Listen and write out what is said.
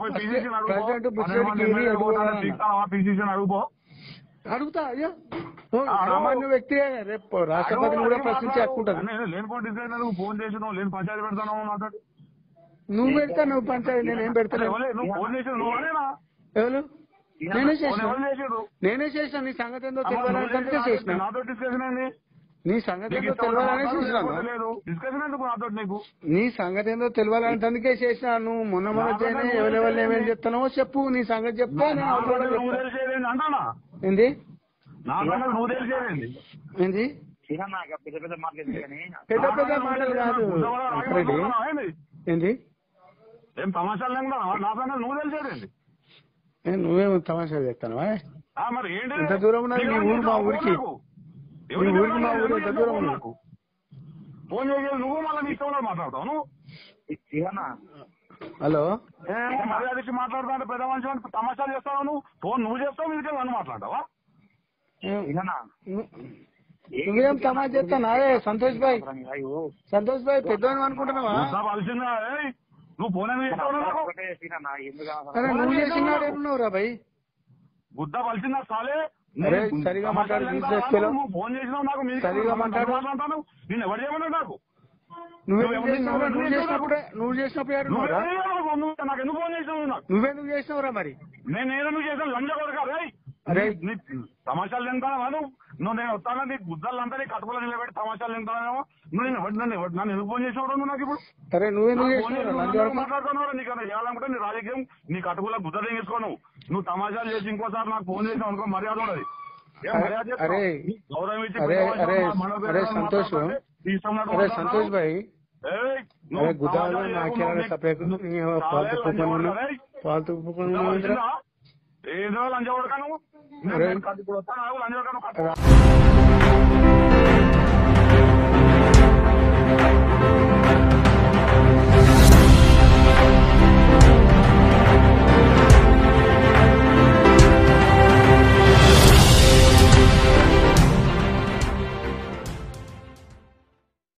President బుచ్చిరెడ్డికి ఏమీ అడుగుతానన్నా. PCC అడుగుపో అడుగుతా అయ్యా ఓ, ఆ, అడుగు. సామాన్య వ్యక్తి రేపు రాష్ట్రపతిని కూడా ప్రశ్నించే హక్కు ఉంటుంది నేను లేనిపోయి డిసైడ్ నువ్వు ఫోన్ చేసి నువ్వు లేని పంచాయతీ పెడతాను నాతో నువ్వు పెడతా నువ్వు పంచాయతీ నేనేం పెడతాను ఎవరే? నువ్వు ఫోన్ చేసి నువ్వు అనేనా ఎవరు నేనే ఫోన్ చేసిన ఎవరు చేసారు నేనే చేసిన నీ సంగతి ఏందో తెలియాలంటే చేసిన నాతో డిస్కషన్ ఏంది నీ సంగతి నీకు ఏందో ఇష్టం తెలియాలని ఉన్నప్పుడు చేసినాను మాట్లాడు, లేదు డిస్కషన్ ఎందుకు నాతో నీకు నీ సంగతి ఏందో తెలియాలంటే చేసిన నువ్వు మొన్న మొన్న చేయని ఎవరెవరు ఏమేమి చెప్తానో చెప్పు నీ సంగతి చెప్తా నేను నా అవతల సంగతి నువ్వు చెప్తా. తెలిసేదేంది అంటానా ఏంది నా సంగతి నువ్వు తెలిసేదేంది ఏంది చిన్న పెద్ద పెద్ద మాట్లాడింది కానీ పెద్ద పెద్ద మాటలు కాదు రెడ్డి ఏంది? ఏంది ఏం తమాషాలు లేకుండా నా సంగతి నువ్వు తెలిసేదేంది ఏ, నువ్వేమో తమాషా చేస్తానవా ఆ, మరి ఏంటి ఎంత దూరం ఉన్నది నీ ఊరు మా ఊరికి? నీ ఊరికి మా ఊరు ఎంత దూరం ఉన్నది? నాకు ఫోన్ చేసి నువ్వు మళ్ళీ నీ ఇష్టంలో మాట్లాడతావు నువ్వు చిన్న హలో ఏ, మర్యాద ఇచ్చి మాట్లాడుతా పెద్ద మనిషి అని తమాషాలు చేస్తావు నువ్వు ఫోన్ నువ్వు చేస్తావు మీదకే నన్ను మాట్లాడతావా ఏ, చిన్న ను- నువ్వేం తమాషా చేస్తానా అరే సంతోష్ భాయ్ అయ్యో సంతోష్ భాయ్ పెద్దవాడిని అనుకుంటున్నావా గుద్దా పలిసిందా ఏయ్, నువ్వు ఫోన్ ఎందుకు చేస్తావు నాకు ఒకటే చిన్న ఎందుకు అరే నువ్వు చేసినాడు ఏమన్నావురా భాయ్ గుద్ద పలిసిందా సాలే అరే, సరిగా మాట్లాడు, తమాషాలు business చేస్తావా? fellow. నువ్వు ఫోన్ చేసినావు నాకు మీదకి సరిగా నన్ను మాట్లాడు. మాట్లాడతాను నేను ఎవరు చేయమన్నాడు నాకు నువ్వేం నువ్వు చేసినావురా ఎవరు నువ్వు చేసినప్పుడే నువ్వు చేసినప్పుడు నువ్వు ఏడున్నావురా ఎవరు? నువ్వు నాకు ఎందుకు ఫోన్ చేసినావు నాకు నువ్వెందుకు చేసినావురా మరి నేను ఏదో చేసాను లంచ కొడక రేయ్ అరే. నీ తమాషాలు తింటావా నువ్వు నువ్వు నేను వస్తానా నీ గుద్దలంతా నీ కట్టుకులు నిలబెట్టి తమాషాలు తింటానేమో నువ్వు నేను ఎవరు- నన్ను ఎవరు- నన్ను ఎందుకు ఫోన్ చేసినావు నువ్వు నాకు ఇప్పుడు అరే నువ్వెందుకు నాకు ఫోన్ చేసినావురా చేసి లంచ్ నువ్వు వరకు మాట్లాడుతున్నావు నీకు అలా చేయాలనుకుంటే నీ రాజకీయం నీ కట్టుకుల గుద్ద తెంగేసుకో నువ్వు నువ్వు తమాషాలు చేసి ఇంకోసారి నాకు ఫోన్ చేసావు అనుకో మర్యాద ఉండదు ఏం అరే, మర్యాద చేస్తావు? అరే, గౌరవం ఇచ్చి అరే, పెద్దవాళ్ళు అరే, మన అరే, పేరు సంతోష్. మాట్లాడితే నీ ఇష్టం ఉన్నట్టు అరే మాట్లాడతావు? సంతోష్ భాయ్ ఏయ్, అరే నువ్వు గుద్దాలు తమాషాలు నాకే చేయకు, సపరేట్ నువ్వు పాలతూ చాలా లంచం కుప్పను కొడతావు, ఏయ్. పాలతూ కుప్పను వచ్చిందా? ఏదో లంచ కొడక నువ్వు అరే. నేను ఇప్పుడు వస్తాను లంచ కొడక నువ్వు రా.